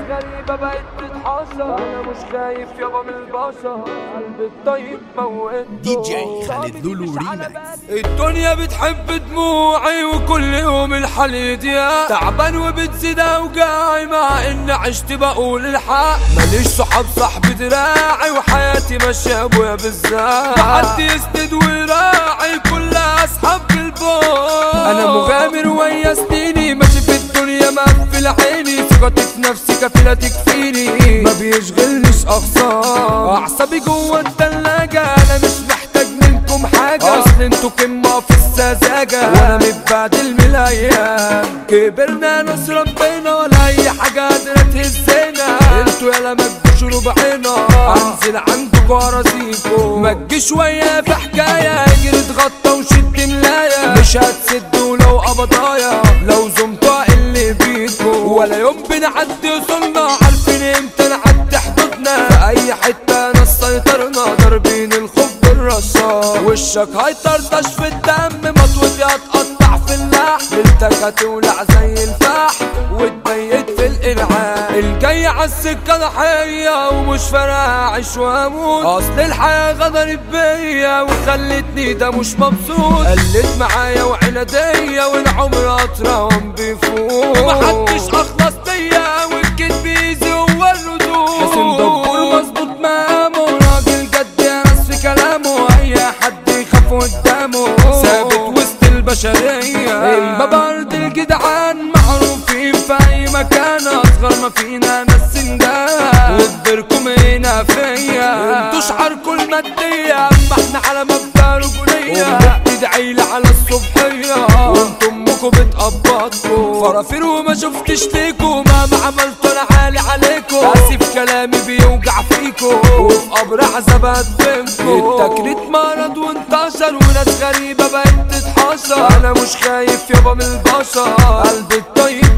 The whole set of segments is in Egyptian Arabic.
غريبة بقت تتحصى انا مش خايف يابا من البشر قلبي الطيب موته دي جي خالد لولو ريماكس الدنيا بتحب دموعي وكل يوم الحال يضيع تعبان وبتزيد اوجاعي مع ان عشت بقول الحق ماليش صحاب صاحب دراعي وحياتي ماشيه ابويا بالذات حد يسند ويراعي كلها اصحاب بالبوت انا مغامر ويا سنيني ماشي في الدنيا مقفل عيني ثقتي في نفسي كفيلة تكفيني ما بيشغلنيش اخسار اعصابي جوه التلاجة انا مش محتاج منكم حاجة اصل انتوا كمة في السذاجة وانا متبهدل من الايام كبرنا ناس ربنا ولا اي حاجة قادرة تهزنا انتوا يالا ما تجوش ربعنا انزل عندكوا ارازيكوا ما تجيش ويا في حكاية اجري اتغطى وشد ملاية مش هتسدوا لو قبضايا لو زمتوا اللي بيكوا ولا يوم بنعدي وصلنا عارفين امتى نعدي حدودنا في اي حتة ناس سيطرنا ضاربين الخوف بالرصاص وشك هيطرطش في الدم مطوتي هتقطع في اللحم ليلتك هتولع زي الفحم وتبيت في الانعام الجاي عالسكة ضحية ومش فارقة اعيش واموت اصل الحياة غدرت بيا وخلتني ده مش مبسوط قلت معايا وعنادية والعمر اطرهم بيفوت ومحدش اخلص بيا والكذب ايزي هو الردود حسين دبور مظبوط مقامه راجل جد يا ناس في كلامه اي حد يخاف قدامه ثابت وسط البشرية الباب ارض الجدعان معروفين في اي مكان اصغر ما فينا ناس سندان وكبركم هنا فيا انتوا شعاركم المادية اما احنا على مبدأ رجولية بتدعي لي على الصبحية وانتم امكم بتقبضكم فرافير وما شفتش ليكم مهما عملتوا انا عالي عليكم اسف كلامي بيوجع فيكم وفي قبر عذاب هدفنكم التكريت مرض وانتشر وناس غريبة بقت تتحشر انا مش خايف يابا من البشر قلبي الطيب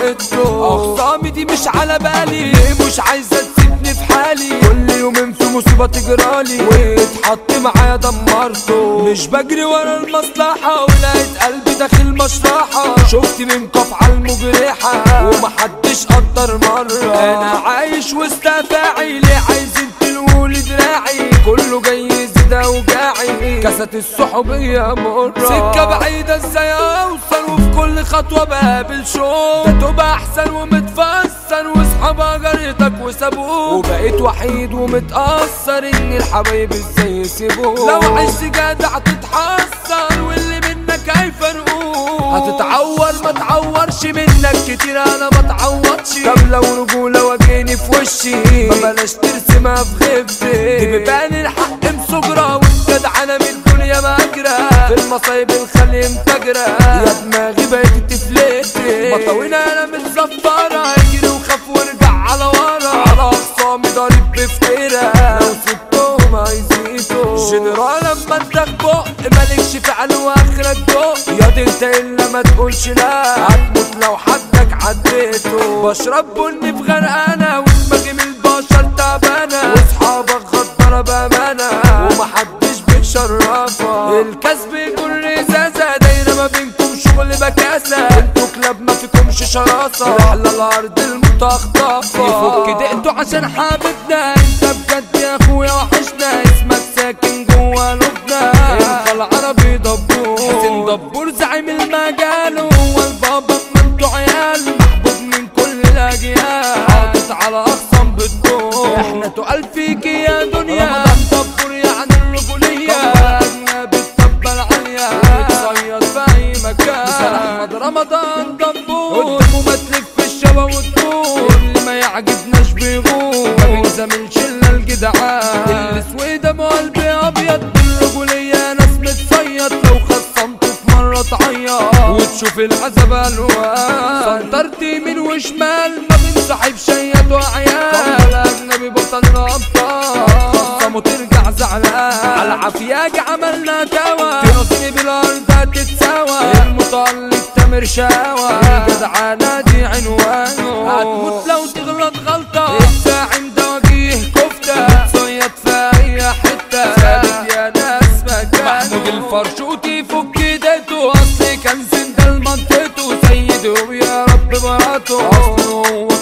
موته اخصامي دي مش على بالي مش عايزة تسيبني في حالي كل يومين في مصيبة تجرالي ويتحط معايا دمرته مش بجري ورا المصلحة ولقيت قلبي داخل مشرحة شفت من قفعة المجرحة ومحدش قدر مرة انا عايش وسط افاعي ليه عايزين تلقولي دراعي كله جاي يزيد اوجاعي كاسات الصحوبية مرة سكة بعيدة ازاي اوصل وفي كل خطوة بقابل شوق ده تبقى احسن ومتفسر واصحابها جريتك وسابوك وبقيت وحيد ومتأثر ان الحبايب ازاي يسيبوك لو عشت جدع تتحسر واللي منك هيفرقوك هتتعور ما تعورش منك كتير انا ما تعوضش طب لو رجولة واجهني في وشي ما بلاش ترسمها في غيبتي دي بيبان الحق مسجرة والجدع انا من الدنيا مجرى في المصايب الخلي متجرى يا دماغي بقت تفلتي مطاوينا انا متزفرة اجري وخاف وارجع على ورا على اخصامي ضارب بفتيرة لو سبتهم هيزيدوا جنرال لما انت في بق مالكش فعل واخرك دق يا دي انت الا ما تقولش لا هتموت لو حدك عديته بشرب بني في غرقانة ودماغي من البشر تعبانة واصحابك غدارة بامانة ومحدش بيشرفك الكسب يكون رزازة دايرة ما بينكم شغل بكاسة انتوا كلاب ما فيكمش شراسة رحلة الارض المتخطفة يفك دقته عشان حبيبنا انت بجد يا اخويا وحشنا اسمك ساكن جوا لبنى انت العربي دبور حسين دبور زعيم المجال هو البابا ما انتوا عيال محبوب من كل الاجيال حاطط على اقسام بالدور احنا تقال فيكي يا دنيا رمضان دبور يعني الرجولية اجنبي الطبة العالية بتصيد في اي مكان مثال احمد رمضان دبور قدامه ما تلف الشوا وتدور اللي ما يعجبناش بيغور ما بنزاملش الا الجدعان السويدة مو قلبي ابيض بالرجولية ناس متصيد لو خصمته في مرة تعيط وتشوف العذاب الوان سنطرت يمين وشمال ما بنصاحب شيات وعيال اجنبي بطل الابطال خصمه ترجع زعلان على عافياك عملنا توا تراسيني بالارض هتتساوى المتألق تامر شاوى الجدعانة دي عنوانه هتموت لو تغلط غلطة الزاعم ده وجيه كفتة بتصيد في اي حتة ثابت يا ناس مكانه محمود الفرشوطي فك ايديته اصلي كان سندل منطقته سيده يا رب براته اصله هو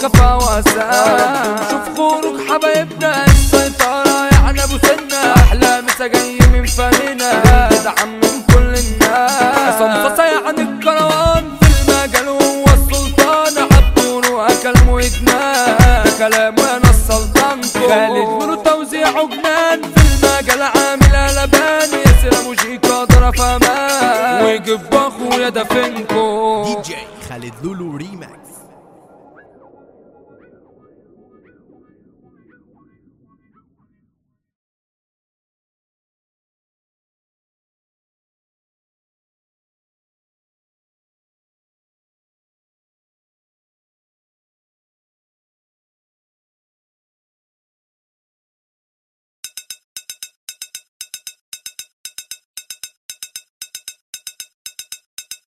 خفا وسام شوف خروج حبايبنا السيطرة يعني ابو سنة احلى مسا جاي من فمنا دعم من كل الناس صنفصة يعني الكروان في المجال هو السلطان عبدونه اكل وجنان كلامه انا السلطان خالد منو توزيعه جنان في المجال عامل قلبان ياسر ابو شيكا ضرب امان ويجيب اخويا دفنكو دي جي خالد لولو ريماكس